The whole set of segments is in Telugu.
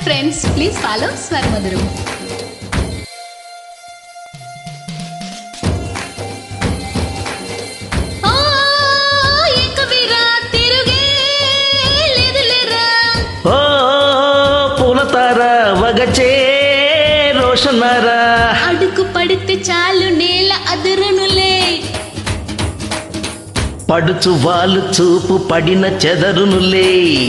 ఫ్రెండ్స్ ప్లీజ్ ఫాలో స్వరమధురం ఆ, ఇక వీరా తిరుగే లేదులేరా. ఓ పూలతార వగచే రోషనారా అడుగు పడితే చాలు నేల అదురునులే పడుచు వాళ్ళు చూపు పడిన చెదరునులే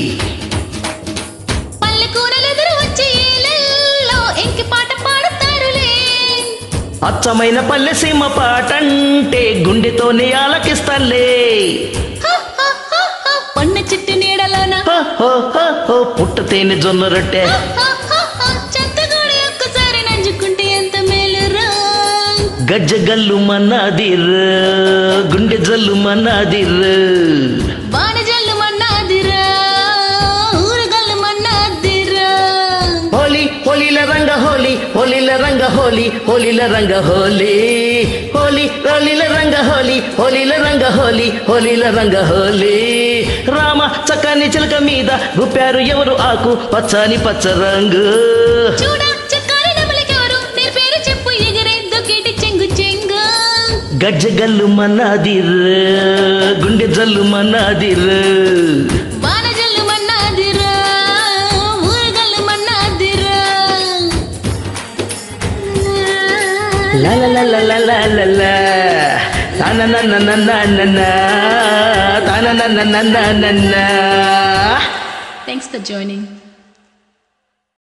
పల్లె కూరలెదురు వచ్చి ఏలెల్లో ఎంకి పాట పాడతారులే అచ్చమైన పల్లె సీమ పాటంటే గుండెతోనే ఆలకిస్తాలే హ, హ, హ, హ, పొన్న చెట్టు నీడలోన హో, హో, హో, హో, పుట్ట తేనె జొన్న రొట్టె హ, హ, హ, హ, చెత్తగూడి ఒక్కసారి నంజుకుంటే ఎంత మేలురా గజ్జ గల్లు మన్నాదిర్ గుండె జల్లు మన్నాదిర్ వాన జల్లు మన్నాదిరా ఊరగల్లు మన్నాదిరా హోలీ హోలీల రంగ హోలీ హోలీల రంగ హోలీ హోలీల రంగ హోలీ హోలీ హోలీల రంగ హోలీ హోలీల రంగ హోలీ హోలీల రంగ హోలీ రామ చక్కని చిలక మీద గుప్పారు ఎవరు ఆకు పచ్చని పచ్చ రంగు చూడ చెక్కారి నెమలికెవరు నీ పేరు చెప్పు ఎగిరే దొక్కేటి చెంగు చెంగు గజ్జ గల్లు మన్నాదిర్ గుండె జల్లు మన్నాదిర్ వాన జల్లు మన్నాదిరా ఊరగల్లు మన్నాదిరా La la la la la la la la. Ta na na na na na na na. Ta na na na na na na na. Thanks for joining